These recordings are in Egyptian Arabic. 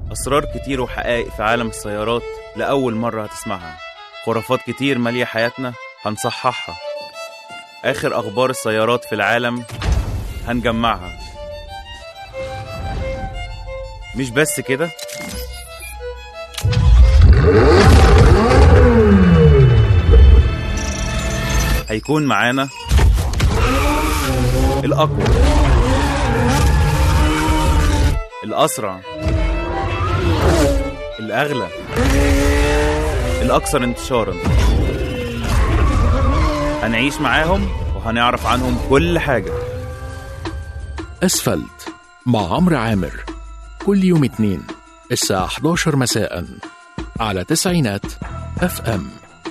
أسرار كتير وحقائق في عالم السيارات لأول مرة هتسمعها خرافات كتير مالية حياتنا هنصححها آخر أخبار السيارات في العالم هنجمعها مش بس كده هيكون معانا الأقوى الأسرع الأغلى الأكثر انتشارا هنعيش معاهم وهنعرف عنهم كل حاجة أسفلت مع عمرو عامر كل يوم اثنين الساعة 11 مساء على تسعينات اف ام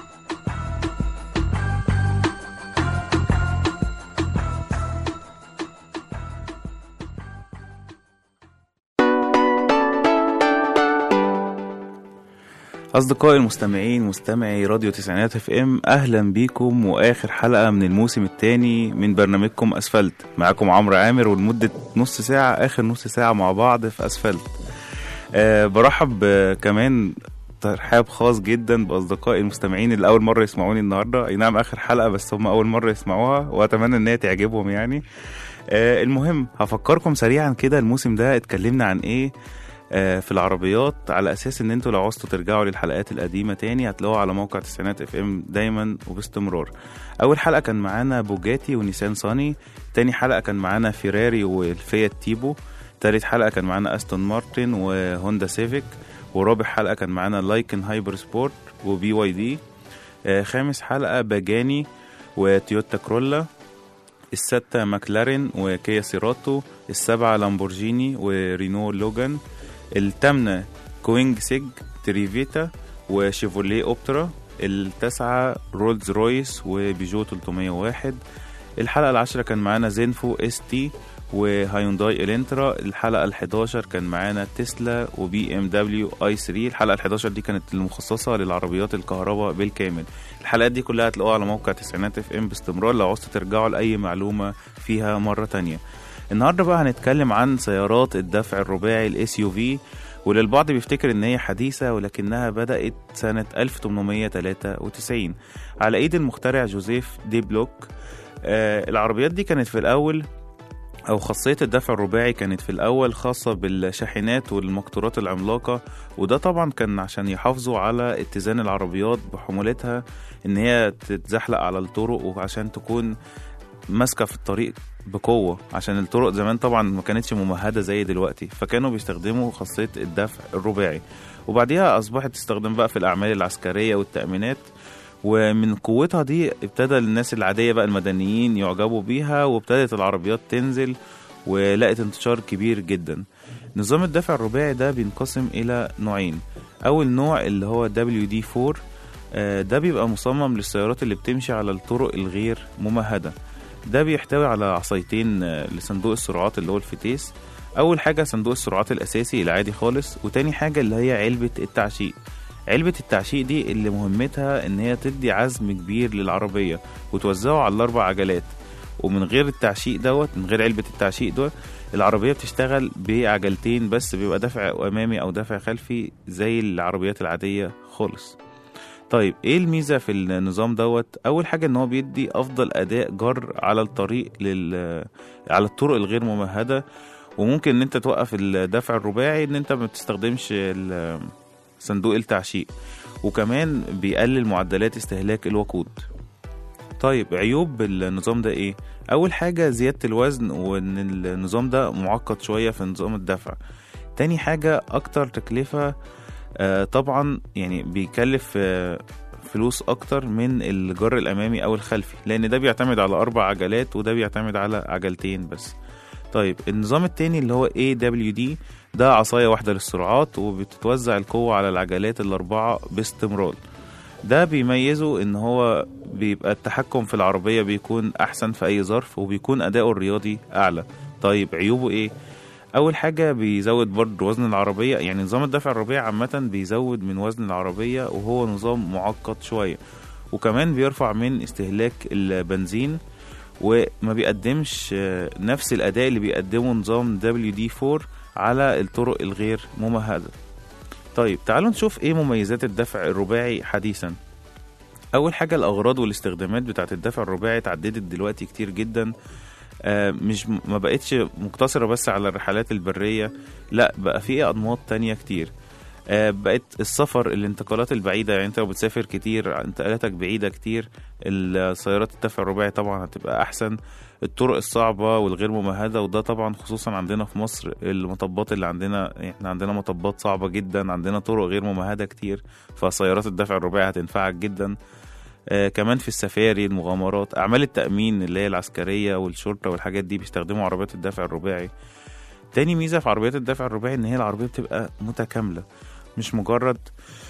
أصدقائي المستمعين مستمعي راديو تسعينات اف ام أهلا بيكم وآخر حلقة من الموسم الثاني من برنامجكم أسفلت معاكم عمرو عامر ولمدة نص ساعة آخر نص ساعة مع بعض في أسفلت أه برحب آه، كمان ترحاب خاص جدا بأصدقائي المستمعين اللي أول مرة يسمعوني النهاردة أي نعم آخر حلقة بس هم أول مرة يسمعوها وأتمنى إن هي تعجبهم يعني أه المهم هفكركم سريعا كده الموسم ده اتكلمنا عن إيه آه، في العربيات على اساس ان انتوا لو عوزتوا ترجعوا للحلقات القديمه تاني هتلاقوها على موقع تسعينات اف ام دايما وباستمرار اول حلقه كان معانا بوجاتي ونيسان صاني تاني حلقه كان معانا فيراري والفيات تيبو تالت حلقه كان معانا استون مارتن وهوندا سيفيك ورابع حلقه كان معانا لايكن هايبر سبورت وبي واي دي آه، خامس حلقه باجاني وتويوتا كرولا الستة ماكلارين وكيا سيراتو السبعة لامبورجيني ورينو لوجان التامنة كوينج سيج تريفيتا وشيفوليه اوبترا التاسعة رولز رويس وبيجو 301 الحلقة العاشرة كان معانا زينفو اس تي وهايونداي الانترا الحلقة ال11 كان معانا تسلا وبي ام دبليو اي 3 الحلقة ال11 دي كانت المخصصة للعربيات الكهرباء بالكامل الحلقات دي كلها هتلاقوها على موقع تسعينات اف ام باستمرار لو عوزتوا ترجعوا لأي معلومة فيها مرة تانية النهارده بقى هنتكلم عن سيارات الدفع الرباعي الاس يو في وللبعض بيفتكر ان هي حديثه ولكنها بدات سنه 1893 على ايد المخترع جوزيف دي بلوك آه العربيات دي كانت في الاول او خاصيه الدفع الرباعي كانت في الاول خاصه بالشاحنات والمقطورات العملاقه وده طبعا كان عشان يحافظوا على اتزان العربيات بحمولتها ان هي تتزحلق على الطرق وعشان تكون ماسكه في الطريق بقوه عشان الطرق زمان طبعا ما كانتش ممهده زي دلوقتي فكانوا بيستخدموا خاصيه الدفع الرباعي وبعديها اصبحت تستخدم بقى في الاعمال العسكريه والتامينات ومن قوتها دي ابتدى الناس العاديه بقى المدنيين يعجبوا بيها وابتدت العربيات تنزل ولقت انتشار كبير جدا نظام الدفع الرباعي ده بينقسم الى نوعين اول نوع اللي هو WD4 آه، ده بيبقى مصمم للسيارات اللي بتمشي على الطرق الغير ممهده ده بيحتوي على عصايتين آه، لصندوق السرعات اللي هو الفتيس اول حاجه صندوق السرعات الاساسي العادي خالص وتاني حاجه اللي هي علبه التعشيق علبة التعشيق دي اللي مهمتها ان هي تدي عزم كبير للعربية وتوزعه على الاربع عجلات ومن غير التعشيق دوت من غير علبة التعشيق دوت العربية بتشتغل بعجلتين بس بيبقى دفع امامي او دفع خلفي زي العربيات العادية خالص طيب ايه الميزه في النظام دوت اول حاجه ان هو بيدي افضل اداء جر على الطريق لل على الطرق الغير ممهده وممكن ان انت توقف الدفع الرباعي ان انت ما بتستخدمش ال- صندوق التعشيق وكمان بيقلل معدلات استهلاك الوقود طيب عيوب النظام ده ايه اول حاجه زياده الوزن وان النظام ده معقد شويه في نظام الدفع تاني حاجه اكتر تكلفه آه، طبعا يعني بيكلف آه، فلوس اكتر من الجر الامامي او الخلفي لان ده بيعتمد على اربع عجلات وده بيعتمد على عجلتين بس طيب النظام التاني اللي هو AWD ده عصاية واحدة للسرعات وبتتوزع القوة على العجلات الأربعة باستمرار ده بيميزه ان هو بيبقى التحكم في العربية بيكون احسن في اي ظرف وبيكون اداؤه الرياضي اعلى طيب عيوبه ايه اول حاجه بيزود برضه وزن العربيه يعني نظام الدفع الرباعي عامه بيزود من وزن العربيه وهو نظام معقد شويه وكمان بيرفع من استهلاك البنزين وما بيقدمش آه، نفس الاداء اللي بيقدمه نظام WD4 على الطرق الغير ممهده طيب تعالوا نشوف ايه مميزات الدفع الرباعي حديثا اول حاجه الاغراض والاستخدامات بتاعه الدفع الرباعي اتعددت دلوقتي كتير جدا آه، مش ما بقتش مقتصره بس على الرحلات البريه لا بقى في انماط تانية كتير آه، بقت السفر الانتقالات البعيده يعني انت لو بتسافر كتير انتقالاتك بعيده كتير السيارات الدفع الرباعي طبعا هتبقى احسن الطرق الصعبه والغير ممهده وده طبعا خصوصا عندنا في مصر المطبات اللي عندنا احنا عندنا مطبات صعبه جدا عندنا طرق غير ممهده كتير فسيارات الدفع الرباعي هتنفعك جدا آه كمان في السفاري المغامرات اعمال التامين اللي هي العسكريه والشرطه والحاجات دي بيستخدموا عربيات الدفع الرباعي تاني ميزه في عربيات الدفع الرباعي ان هي العربيه بتبقى متكامله مش مجرد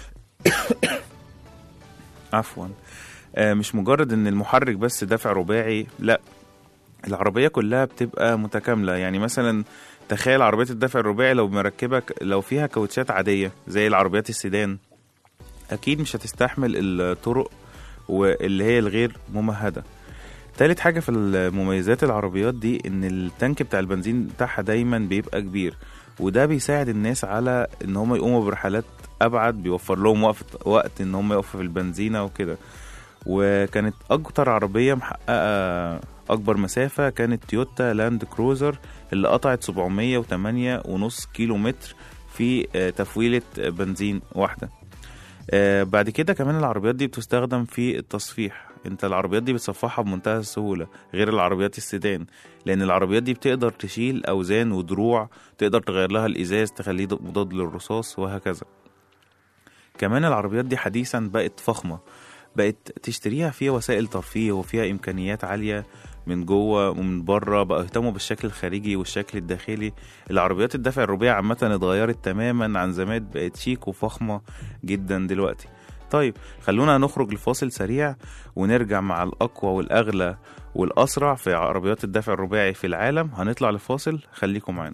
عفوا آه مش مجرد ان المحرك بس دفع رباعي لا العربية كلها بتبقى متكاملة يعني مثلا تخيل عربية الدفع الرباعي لو مركبة لو فيها كاوتشات عادية زي العربيات السيدان أكيد مش هتستحمل الطرق واللي هي الغير ممهدة تالت حاجة في المميزات العربيات دي إن التانك بتاع البنزين بتاعها دايما بيبقى كبير وده بيساعد الناس على إن هم يقوموا برحلات أبعد بيوفر لهم وقت وقت إن هم يقفوا في البنزينة وكده وكانت أكتر عربية محققة أكبر مسافة كانت تويوتا لاند كروزر اللي قطعت 708 ونص كيلو متر في آه، تفويلة بنزين واحدة آه، بعد كده كمان العربيات دي بتستخدم في التصفيح انت العربيات دي بتصفحها بمنتهى السهولة غير العربيات السيدان لان العربيات دي بتقدر تشيل اوزان ودروع تقدر تغير لها الازاز تخليه مضاد للرصاص وهكذا كمان العربيات دي حديثا بقت فخمة بقت تشتريها فيها وسائل ترفيه وفيها امكانيات عالية من جوه ومن بره بقى يهتموا بالشكل الخارجي والشكل الداخلي العربيات الدفع الرباعي عامة اتغيرت تماما عن زمان بقت شيك وفخمة جدا دلوقتي طيب خلونا نخرج لفاصل سريع ونرجع مع الأقوى والأغلى والأسرع في عربيات الدفع الرباعي في العالم هنطلع لفاصل خليكم معانا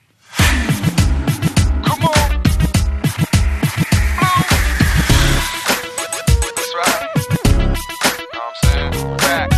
Come on. That's right. Know what I'm saying? Back.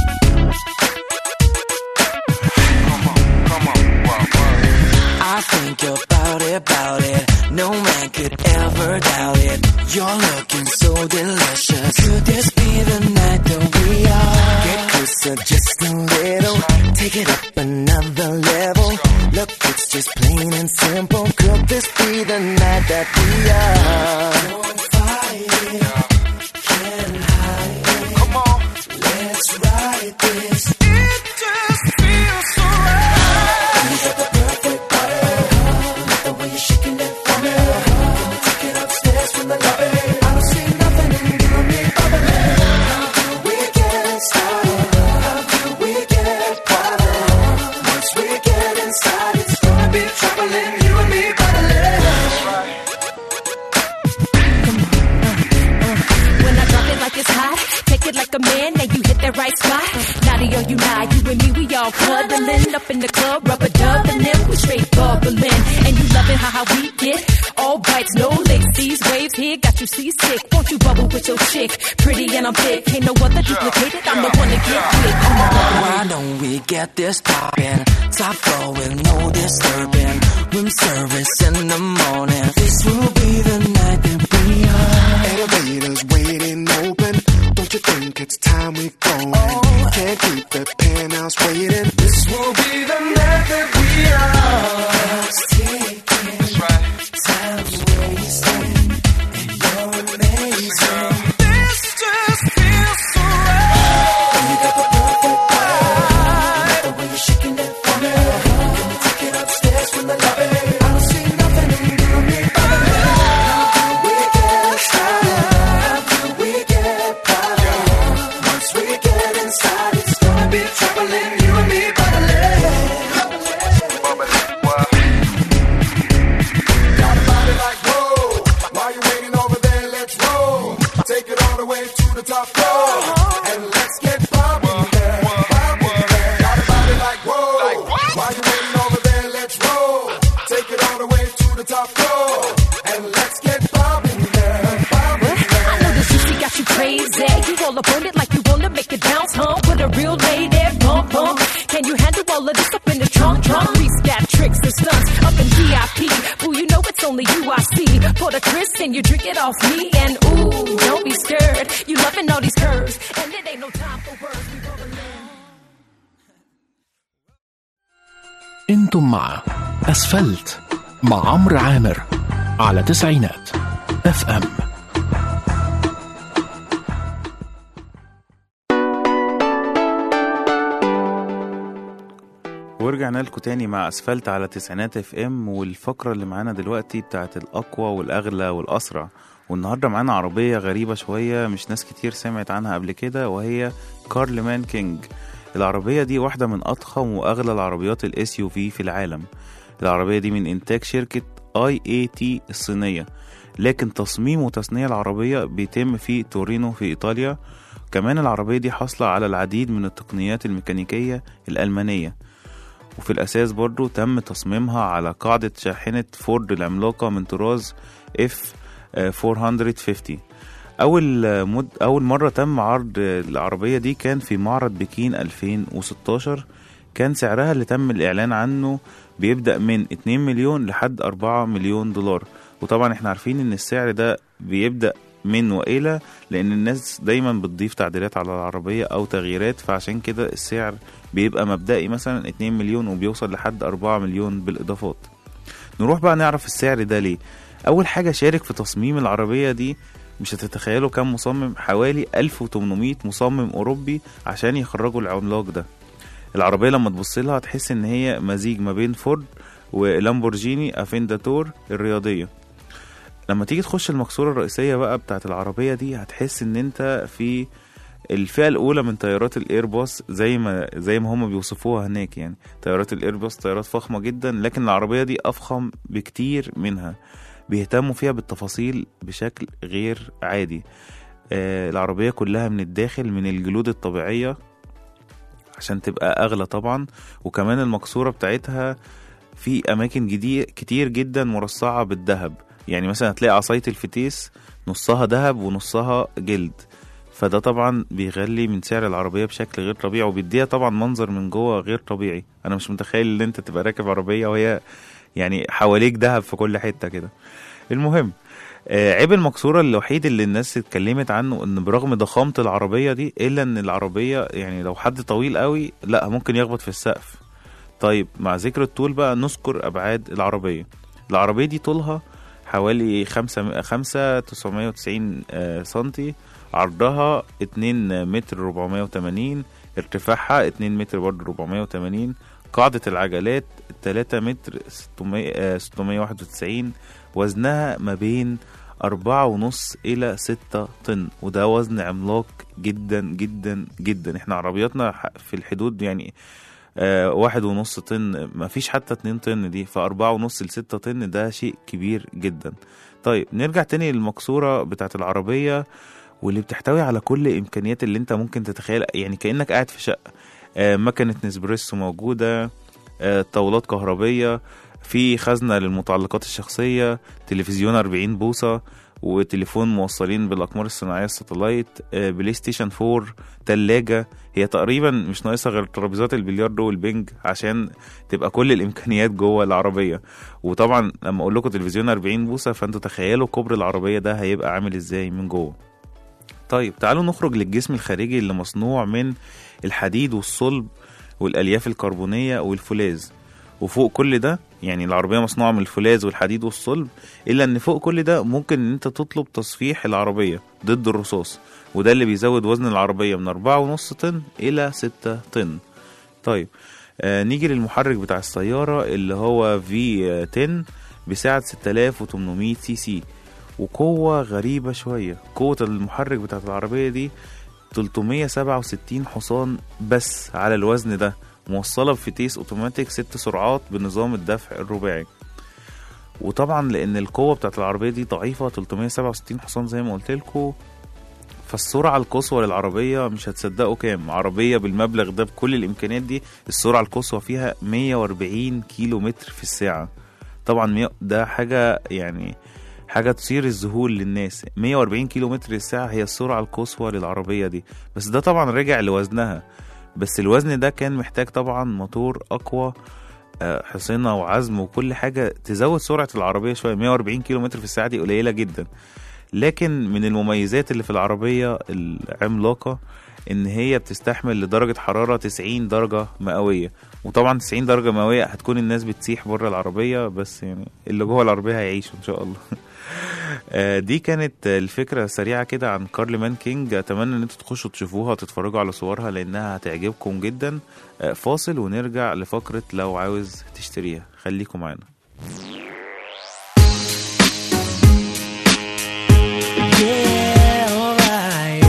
Come on, come on. Wow, wow. I think about it, about it. No man could ever doubt it. You're looking so delicious. Could this be the night that we are? Get closer just a little. Take it up another level. Look, it's just plain and simple. Could this be the night that we are? Don't fight it. Can't hide it. Come on. Let's ride this. It just feels so right. You got the perfect body. Love the way you're shaking it for me. Can we take it upstairs from the lobby? I don't see nothing in you and me bubbling. How do we get started? How do we get private? Once we get inside, it's gonna be troubling. You and me bubbling. When I drop it like it's hot, take it like a man, now you hit that right spot. Naughty or you not, you and me, we all cuddling up in the club, rubber doubling, we straight bubbling. And you loving how, how we get all bites, no licks. These waves here got you seasick. Won't you bubble with your chick? Pretty and I'm thick, ain't no other duplicated. I'm the one to get with. Come on. Why don't we get this poppin'? Top flowing, no disturbing. Room service in the morning. This will be the night that we are. Elevators waiting open. Don't you think it's time we go? Can't keep the penthouse waiting. This will be the night that we are. Let's take it. That's right. Time's wasting. And you're amazing. This just feels so right. You got the perfect body. Love the way you're shaking it for me. Can we take it upstairs from the lobby? I don't see nothing in you and me bubbling. How do we get started? How do we get private? Once we get inside, it's gonna be troubling. You and me bubbling. Bubbling, wow. Got a body like whoa. Why you waiting over there? Let's roll. Take it all the way to the top floor. And let's get poppin' there. Poppin' there. Got a body like whoa. Like what? Why you waiting over there? Let's roll. Take it all the way to the top floor. And let's get poppin' there. Poppin' I there. know the juicy got you crazy. You all up on it like you wanna make it bounce, huh? With a real lady, bump, bump. Can you handle all of this up in the trunk, trunk? We got tricks and stunts up in VIP. Boo, you know it's only you I see. Pour the Chris and you drink it off me. And ooh, don't be scared. You loving all these curves. And it ain't no time for words. We rolling in. انتم مع اسفلت مع عمرو عامر على تسعينات اف ام ورجعنا لكم تاني مع اسفلت على تسعينات اف ام والفقره اللي معانا دلوقتي بتاعت الاقوى والاغلى والاسرع والنهارده معانا عربيه غريبه شويه مش ناس كتير سمعت عنها قبل كده وهي كارلمان كينج العربيه دي واحده من اضخم واغلى العربيات الاس يو في في العالم العربيه دي من انتاج شركه اي اي تي الصينيه لكن تصميم وتصنيع العربيه بيتم في تورينو في ايطاليا كمان العربيه دي حاصله على العديد من التقنيات الميكانيكيه الالمانيه وفي الأساس برضو تم تصميمها على قاعدة شاحنة فورد العملاقة من طراز اف 450 أول آه، مد أول مرة تم عرض آه، العربية دي كان في معرض بكين 2016 كان سعرها اللي تم الإعلان عنه بيبدأ من 2 مليون لحد 4 مليون دولار وطبعا احنا عارفين ان السعر ده بيبدأ من وإلى لأن الناس دايما بتضيف تعديلات على العربية أو تغييرات فعشان كده السعر بيبقى مبدئي مثلا 2 مليون وبيوصل لحد 4 مليون بالإضافات نروح بقى نعرف السعر ده ليه أول حاجة شارك في تصميم العربية دي مش هتتخيلوا كم مصمم حوالي 1800 مصمم أوروبي عشان يخرجوا العملاق ده العربية لما تبص لها هتحس إن هي مزيج ما بين فورد ولامبورجيني افينداتور الرياضية لما تيجي تخش المقصورة الرئيسية بقى بتاعت العربية دي هتحس ان انت في الفئة الأولى من طيارات الإيرباص زي ما زي ما هم بيوصفوها هناك يعني طيارات الإيرباص طيارات فخمة جدا لكن العربية دي أفخم بكتير منها بيهتموا فيها بالتفاصيل بشكل غير عادي آه العربية كلها من الداخل من الجلود الطبيعية عشان تبقى أغلى طبعا وكمان المقصورة بتاعتها في أماكن جديد كتير جدا مرصعة بالذهب يعني مثلا هتلاقي عصاية الفتيس نصها ذهب ونصها جلد فده طبعا بيغلي من سعر العربية بشكل غير طبيعي وبيديها طبعا منظر من جوه غير طبيعي انا مش متخيل ان انت تبقى راكب عربية وهي يعني حواليك دهب في كل حتة كده المهم آه، عيب المكسورة الوحيد اللي الناس اتكلمت عنه ان برغم ضخامة العربية دي الا ان العربية يعني لو حد طويل قوي لا ممكن يخبط في السقف طيب مع ذكر الطول بقى نذكر ابعاد العربية العربية دي طولها حوالي خمسة خمسة تسعمية وتسعين سنتي عرضها اتنين متر ربعمية وتمانين ارتفاعها اتنين متر برضه ربعمية وتمانين قاعدة العجلات تلاتة متر ستمية واحد وتسعين وزنها ما بين أربعة ونص إلى ستة طن وده وزن عملاق جدا جدا جدا احنا عربياتنا ح- في الحدود يعني آه واحد ونص طن مفيش حتى اتنين طن دي فأربعة ونص لستة طن ده شيء كبير جدا طيب نرجع تاني للمقصورة بتاعت العربية واللي بتحتوي على كل الإمكانيات اللي انت ممكن تتخيل يعني كأنك قاعد في شقة آه مكنة نسبريسو موجودة آه طاولات كهربية في خزنة للمتعلقات الشخصية تلفزيون 40 بوصة وتليفون موصلين بالأقمار الصناعية الساتلايت آه، بلاي ستيشن 4 تلاجة هي تقريبا مش ناقصة غير ترابيزات البلياردو والبنج عشان تبقى كل الإمكانيات جوه العربية وطبعا لما أقول لكم تلفزيون 40 بوصة فأنتوا تخيلوا كبر العربية ده هيبقى عامل إزاي من جوه طيب تعالوا نخرج للجسم الخارجي اللي مصنوع من الحديد والصلب والألياف الكربونية والفولاذ وفوق كل ده يعني العربية مصنوعة من الفولاذ والحديد والصلب إلا إن فوق كل ده ممكن إن أنت تطلب تصفيح العربية ضد الرصاص وده اللي بيزود وزن العربية من أربعة ونص طن إلى ستة طن طيب آه نيجي للمحرك بتاع السيارة اللي هو في 10 بسعة 6800 سي سي وقوة غريبة شوية قوة المحرك بتاعت العربية دي 367 حصان بس على الوزن ده موصلة بفتيس اوتوماتيك ست سرعات بنظام الدفع الرباعي وطبعا لان القوة بتاعت العربية دي ضعيفة 367 حصان زي ما قلت لكم فالسرعة القصوى للعربية مش هتصدقوا كام عربية بالمبلغ ده بكل الإمكانيات دي السرعة القصوى فيها 140 كيلو متر في الساعة طبعا مية- ده حاجة يعني حاجة تثير الذهول للناس 140 كيلو متر في الساعة هي السرعة القصوى للعربية دي بس ده طبعا رجع لوزنها بس الوزن ده كان محتاج طبعا موتور أقوى آه، حصينة وعزم وكل حاجة تزود سرعة العربية شوية 140 كيلو متر في الساعة دي قليلة جدا لكن من المميزات اللي في العربية العملاقة ان هي بتستحمل لدرجة حرارة 90 درجة مئوية وطبعا 90 درجة مئوية هتكون الناس بتسيح بره العربية بس يعني اللي جوه العربية هيعيشوا ان شاء الله آه، دي كانت الفكرة سريعة كده عن كارل مان كينج أتمنى إن انتوا تخشوا تشوفوها وتتفرجوا على صورها لأنها هتعجبكم جدا آه، فاصل ونرجع لفقرة لو عاوز تشتريها خليكم معانا Yeah, alright.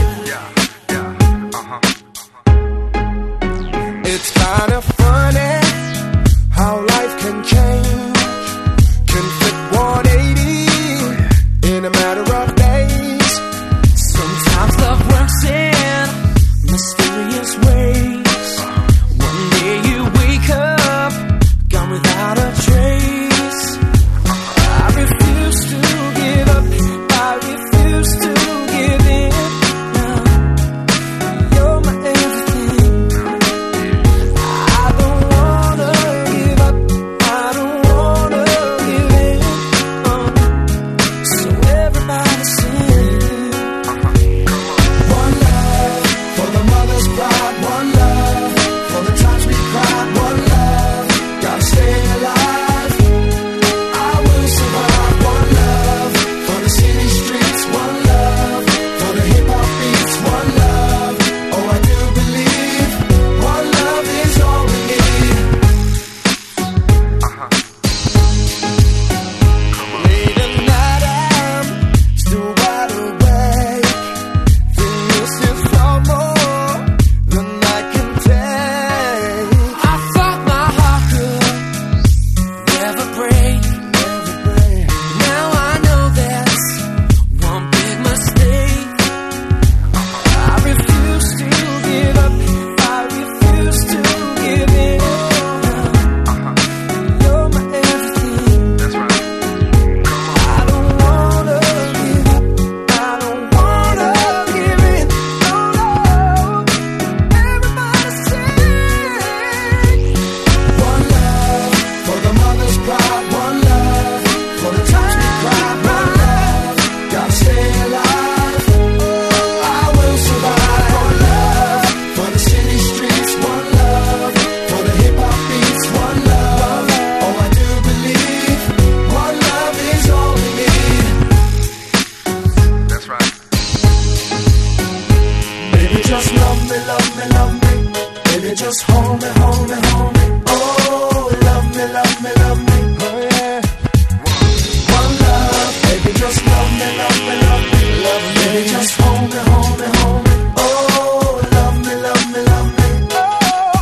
It's kind of funny how life can change, can flip 180 in a matter of days. Sometimes love works in mysterious ways. One day you wake up, gone without a trace. I refuse to give up. I refuse to give in. Now, you're my everything. I don't wanna give up. I don't wanna give in. Uh, so everybody sing. One love for the mother's pride. One love for the times we cried. One love, gotta stay alive. I will survive. One love for the city streets. One love for the hip hop beats. One love, oh I do believe. One love is all we need. Late at night, I'm still wide awake. This is far more than I can take. I thought my heart could never break. Never break. Now I know that's one big mistake. I refuse to give up. I refuse to give in. You're my everything. I don't wanna give up. I don't wanna give in. No, no. Everybody sing. One love for the mother's pride. One love for the times we cried. One love, gotta stay alive. I will survive. One love for the city streets. One love for the hip hop beats. One love, oh I do believe. One love is all we need. That's right. Baby, just love me, love me, love me. Baby, just hold me, hold me, hold me. Oh, love me, love me, love me. Oh, yeah. One love, baby, just love me, love me, love me. Love me. Baby, just hold me, hold me, hold me. Oh, love me, love me, love me. Oh.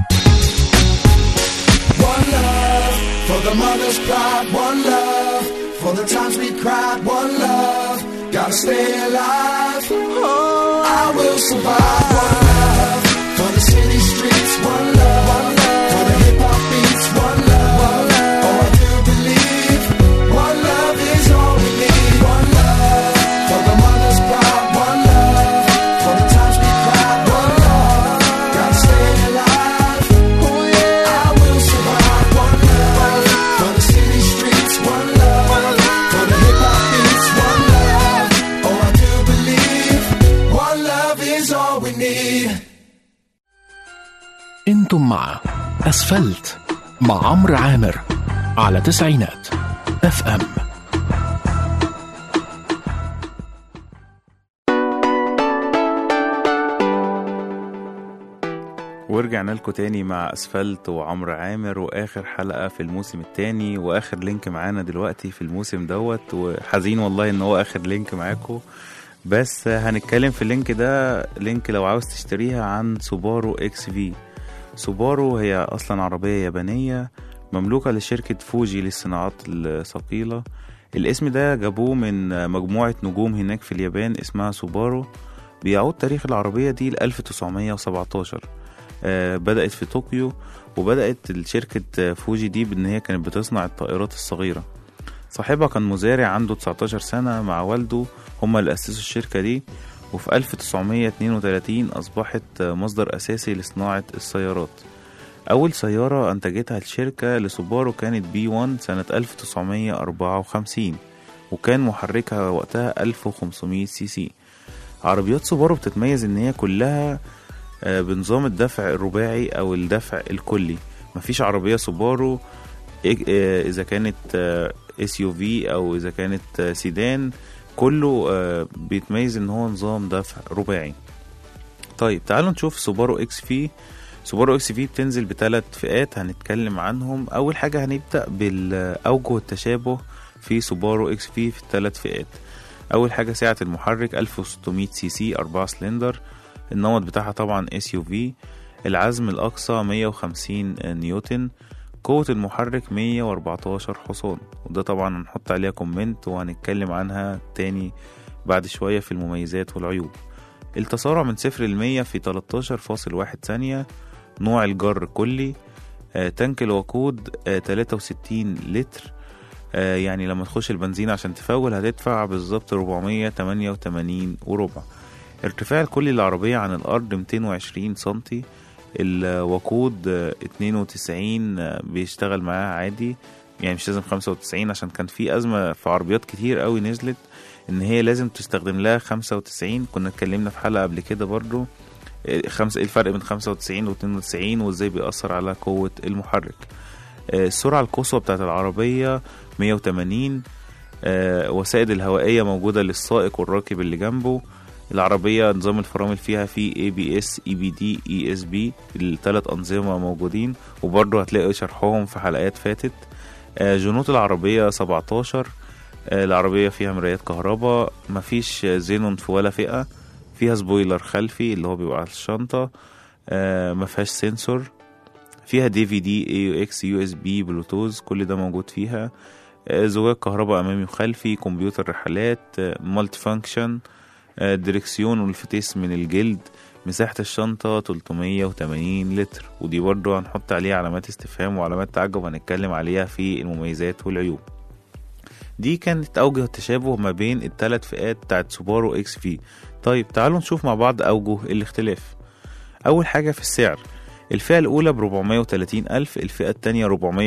One love for the mother's pride. One love for the times we cried. One love, gotta stay alive. Oh, I will survive. One love for the city streets. One love, one love for the hip hop beats. One love, one love. Oh, I do believe. One love is all we need. One love for the mother's pride. One love for the times we cried. One love, gotta stay alive. Oh yeah, I will survive. One love for the city streets. One love for the hip hop beats. One love. Oh, I do believe. One love is all we need. انتم مع اسفلت مع عمرو عامر على تسعينات اف ام ورجعنا لكم تاني مع اسفلت وعمرو عامر واخر حلقه في الموسم التاني واخر لينك معانا دلوقتي في الموسم دوت وحزين والله ان هو اخر لينك معاكم بس هنتكلم في اللينك ده لينك لو عاوز تشتريها عن سوبارو اكس في سوبارو هي اصلا عربيه يابانيه مملوكه لشركه فوجي للصناعات الثقيله الاسم ده جابوه من مجموعه نجوم هناك في اليابان اسمها سوبارو بيعود تاريخ العربيه دي ل 1917 آه، بدأت في طوكيو وبدأت الشركة آه، فوجي دي بإن هي كانت بتصنع الطائرات الصغيرة صاحبها كان مزارع عنده 19 سنة مع والده هما اللي أسسوا الشركة دي وفي 1932 أصبحت آه، مصدر أساسي لصناعة السيارات أول سيارة أنتجتها الشركة لسوبارو كانت بي 1 سنة 1954 وكان محركها وقتها 1500 سي سي عربيات سوبارو بتتميز إن هي كلها آه، بنظام الدفع الرباعي أو الدفع الكلي مفيش عربية سوبارو إج- آه، إذا كانت اس يو في أو إذا كانت آه، سيدان كله آه، بيتميز إن هو نظام دفع رباعي طيب تعالوا نشوف سوبارو اكس في سوبارو اكس في بتنزل بثلاث فئات هنتكلم عنهم اول حاجه هنبدا بالاوجه التشابه في سوبارو اكس في في الثلاث فئات اول حاجه سعه المحرك 1600 سي سي 4 سلندر النمط بتاعها طبعا اس يو في العزم الاقصى 150 نيوتن قوة المحرك 114 حصان وده طبعا هنحط عليها كومنت وهنتكلم عنها تاني بعد شوية في المميزات والعيوب التسارع من صفر لمية في 13.1 ثانية نوع الجر كلي آه، تانك الوقود آه، 63 لتر آه، يعني لما تخش البنزين عشان تفول هتدفع بالظبط 488 وربع ارتفاع الكلي للعربية عن الأرض 220 سنتي الوقود آه، 92 آه، بيشتغل معاه عادي يعني مش لازم 95 عشان كان في أزمة في عربيات كتير قوي نزلت إن هي لازم تستخدم لها 95 كنا اتكلمنا في حلقة قبل كده برضو آه، خمسة ايه الفرق بين 95 و 92 وازاي بيأثر على قوة المحرك آه، السرعة القصوى بتاعت العربية 180 آه، وسائد الهوائية موجودة للسائق والراكب اللي جنبه العربية نظام الفرامل فيها في اي بي اس اي بي دي اي اس بي الثلاث أنظمة موجودين وبرضه هتلاقي شرحهم في حلقات فاتت آه، جنوط العربية 17 آه، العربية فيها مرايات كهرباء مفيش زينون في ولا فئة فيها سبويلر خلفي اللي هو بيبقى على الشنطة آه، مفيهاش سنسور فيها دي في دي اي يو اكس يو اس بي بلوتوز كل ده موجود فيها آه، زجاج كهرباء امامي وخلفي كمبيوتر رحلات مالتي فانكشن دريكسيون والفتيس من الجلد مساحة الشنطة 380 لتر ودي برضه هنحط عليها علامات استفهام وعلامات تعجب هنتكلم عليها في المميزات والعيوب دي كانت أوجه التشابه ما بين الثلاث فئات بتاعت سوبارو اكس في طيب تعالوا نشوف مع بعض أوجه الاختلاف أول حاجة في السعر الفئة الأولى ب 430 ألف الفئة التانية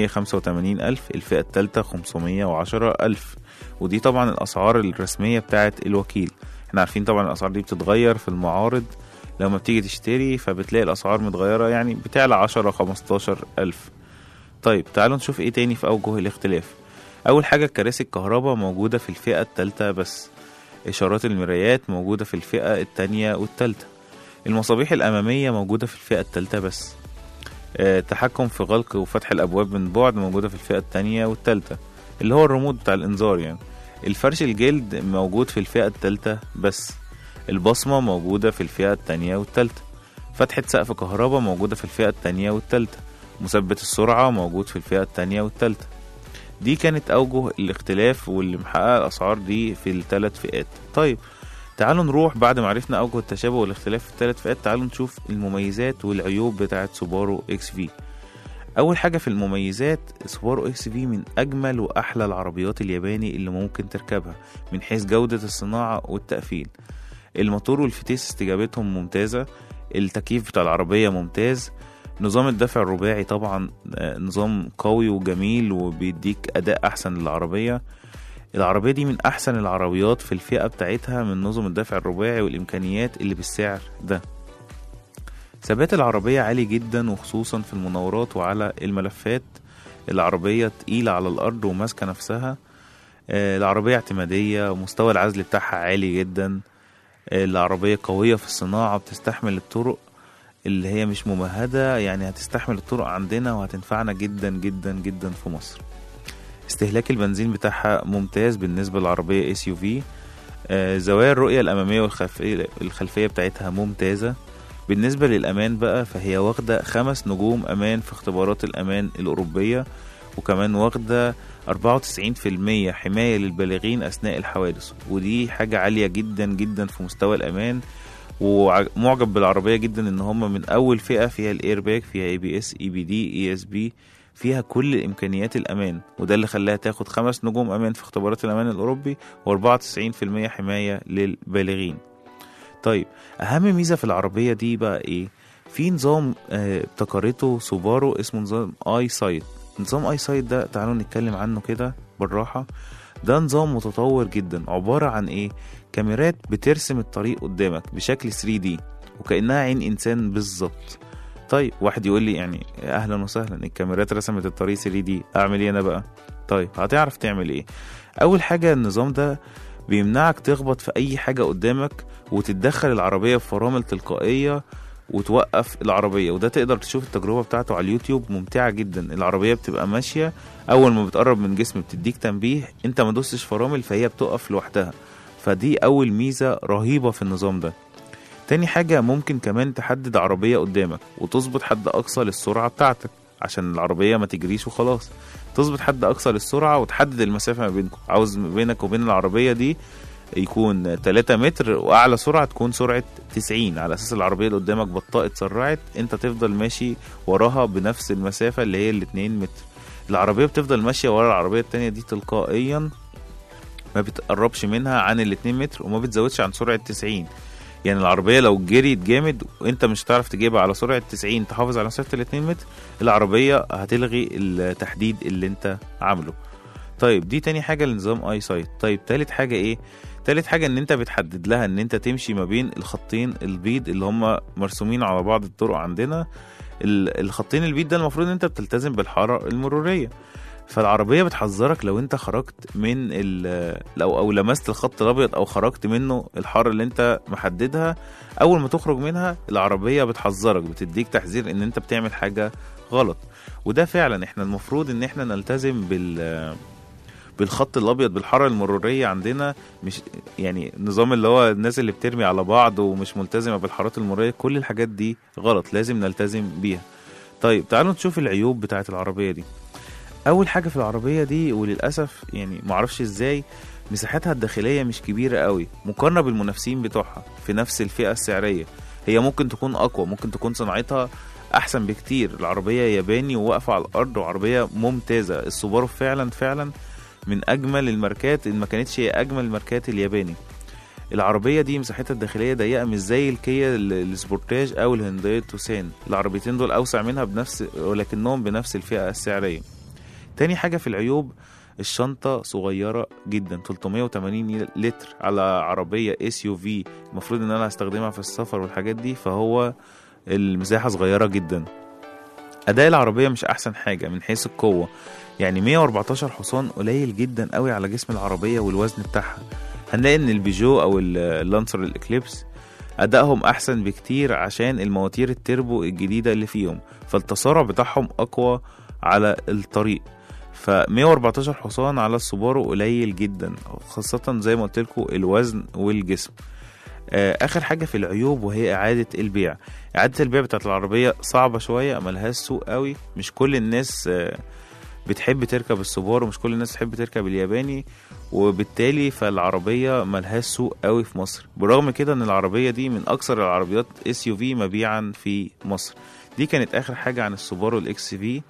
485 ألف الفئة التالتة 510 ألف ودي طبعا الأسعار الرسمية بتاعت الوكيل احنا عارفين طبعا الأسعار دي بتتغير في المعارض لما بتيجي تشتري فبتلاقي الأسعار متغيرة يعني بتعلى 10 15 ألف طيب تعالوا نشوف ايه تاني في أوجه الاختلاف أول حاجة كراسي الكهرباء موجودة في الفئة التالتة بس إشارات المرايات موجودة في الفئة التانية والتالتة المصابيح الأمامية موجودة في الفئة التالتة بس آه، التحكم في غلق وفتح الأبواب من بعد موجودة في الفئة التانية والتالتة اللي هو الريموت بتاع الإنذار يعني الفرش الجلد موجود في الفئة التالتة بس البصمة موجودة في الفئة التانية والتالتة فتحة سقف كهرباء موجودة في الفئة التانية والتالتة مثبت السرعة موجود في الفئة التانية والتالتة دي كانت أوجه الاختلاف واللي محققة الأسعار دي في الثلاث فئات طيب تعالوا نروح بعد ما عرفنا أوجه التشابه والاختلاف في الثلاث فئات تعالوا نشوف المميزات والعيوب بتاعت سوبارو اكس في أول حاجة في المميزات سوبارو اكس في من أجمل وأحلى العربيات الياباني اللي ممكن تركبها من حيث جودة الصناعة والتقفيل الموتور والفتيس استجابتهم ممتازة التكييف بتاع العربية ممتاز نظام الدفع الرباعي طبعا آه، نظام قوي وجميل وبيديك أداء أحسن للعربية العربية دي من أحسن العربيات في الفئة بتاعتها من نظم الدفع الرباعي والإمكانيات اللي بالسعر ده ثبات العربية عالي جدا وخصوصا في المناورات وعلى الملفات العربية تقيلة على الأرض وماسكة نفسها آه، العربية اعتمادية مستوى العزل بتاعها عالي جدا آه، العربية قوية في الصناعة بتستحمل الطرق اللي هي مش ممهدة يعني هتستحمل الطرق عندنا وهتنفعنا جدا جدا جدا في مصر استهلاك البنزين بتاعها ممتاز بالنسبة للعربية اس يو في زوايا الرؤية الأمامية والخلفية الخلفية بتاعتها ممتازة بالنسبة للأمان بقى فهي واخدة خمس نجوم أمان في اختبارات الأمان الأوروبية وكمان واخدة 94% حماية للبالغين أثناء الحوادث ودي حاجة عالية جدا جدا في مستوى الأمان ومعجب بالعربية جدا ان هم من اول فئة فيها الايرباك فيها اي بي اس اي بي دي اي اس بي فيها كل امكانيات الامان وده اللي خلاها تاخد خمس نجوم امان في اختبارات الامان الاوروبي و94% حماية للبالغين طيب اهم ميزة في العربية دي بقى ايه في نظام آه، ابتكرته سوبارو اسمه نظام اي سايت نظام اي سايت ده تعالوا نتكلم عنه كده بالراحه ده نظام متطور جدا عباره عن ايه كاميرات بترسم الطريق قدامك بشكل 3 دي وكانها عين انسان بالظبط طيب واحد يقول لي يعني اهلا وسهلا الكاميرات رسمت الطريق 3 دي اعمل ايه انا بقى طيب هتعرف تعمل ايه اول حاجه النظام ده بيمنعك تخبط في اي حاجه قدامك وتتدخل العربيه في فرامل تلقائيه وتوقف العربيه وده تقدر تشوف التجربه بتاعته على اليوتيوب ممتعه جدا العربيه بتبقى ماشيه اول ما بتقرب من جسم بتديك تنبيه انت ما دوستش فرامل فهي بتقف لوحدها فدي اول ميزه رهيبه في النظام ده تاني حاجة ممكن كمان تحدد عربية قدامك وتظبط حد أقصى للسرعة بتاعتك عشان العربية ما تجريش وخلاص تظبط حد أقصى للسرعة وتحدد المسافة ما بينكم عاوز ما بينك وبين العربية دي يكون 3 متر وأعلى سرعة تكون سرعة 90 على أساس العربية اللي قدامك بطأت اتسرعت أنت تفضل ماشي وراها بنفس المسافة اللي هي ال 2 متر العربية بتفضل ماشية ورا العربية التانية دي تلقائيا ما بتقربش منها عن ال 2 متر وما بتزودش عن سرعة 90 يعني العربية لو جريت جامد وانت مش هتعرف تجيبها على سرعة 90 تحافظ على مسافة ال 2 متر العربية هتلغي التحديد اللي انت عامله طيب دي تاني حاجة لنظام اي سايت طيب تالت حاجة ايه تالت حاجة ان انت بتحدد لها ان انت تمشي ما بين الخطين البيض اللي هم مرسومين على بعض الطرق عندنا ال- الخطين البيض ده المفروض ان انت بتلتزم بالحارة المرورية فالعربية بتحذرك لو انت خرجت من ال لو او لمست الخط الابيض او خرجت منه الحارة اللي انت محددها اول ما تخرج منها العربية بتحذرك بتديك تحذير ان انت بتعمل حاجة غلط وده فعلا احنا المفروض ان احنا نلتزم بال بالخط الابيض بالحاره المروريه عندنا مش يعني النظام اللي هو الناس اللي بترمي على بعض ومش ملتزمه بالحارات المروريه كل الحاجات دي غلط لازم نلتزم بيها طيب تعالوا نشوف العيوب بتاعت العربيه دي اول حاجه في العربيه دي وللاسف يعني معرفش ازاي مساحتها الداخليه مش كبيره قوي مقارنه بالمنافسين بتوعها في نفس الفئه السعريه هي ممكن تكون اقوى ممكن تكون صناعتها احسن بكتير العربيه ياباني وواقفه على الارض وعربيه ممتازه السوبارو فعلا فعلا من اجمل الماركات ان ما كانتش هي اجمل الماركات الياباني العربية دي مساحتها الداخلية ضيقة مش زي الكيا ال- السبورتاج أو الهنداي توسان العربيتين دول أوسع منها بنفس ولكنهم بنفس الفئة السعرية تاني حاجة في العيوب الشنطة صغيرة جدا 380 لتر على عربية اس يو في المفروض ان انا هستخدمها في السفر والحاجات دي فهو المساحة صغيرة جدا أداء العربية مش أحسن حاجة من حيث القوة يعني 114 حصان قليل جدا قوي على جسم العربية والوزن بتاعها هنلاقي ان البيجو او ال- اللانسر الاكليبس ادائهم احسن بكتير عشان المواتير التربو الجديدة اللي فيهم فالتسارع بتاعهم اقوى على الطريق ف 114 حصان على السوبارو قليل جدا خاصة زي ما قلت لكم الوزن والجسم آه، اخر حاجه في العيوب وهي اعاده البيع اعاده البيع بتاعت العربيه صعبه شويه ملهاش سوق قوي مش كل الناس آه، بتحب تركب السوبارو مش كل الناس تحب تركب الياباني وبالتالي فالعربيه ملهاش سوق قوي في مصر برغم كده ان العربيه دي من اكثر العربيات اس يو في مبيعا في مصر دي كانت اخر حاجه عن السوبارو الاكس في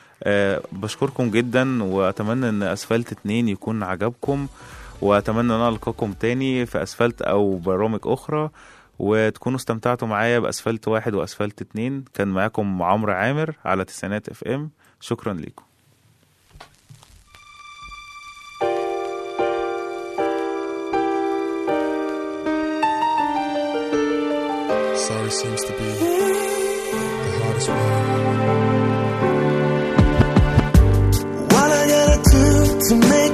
أه بشكركم جدا واتمنى ان اسفلت اتنين يكون عجبكم واتمنى ان انا القاكم تاني في اسفلت او برامج اخرى وتكونوا استمتعتوا معايا باسفلت واحد واسفلت اتنين كان معاكم عمرو عامر على تسعينات اف ام شكرا لكم Sorry seems to be the hardest word. What I gotta do to make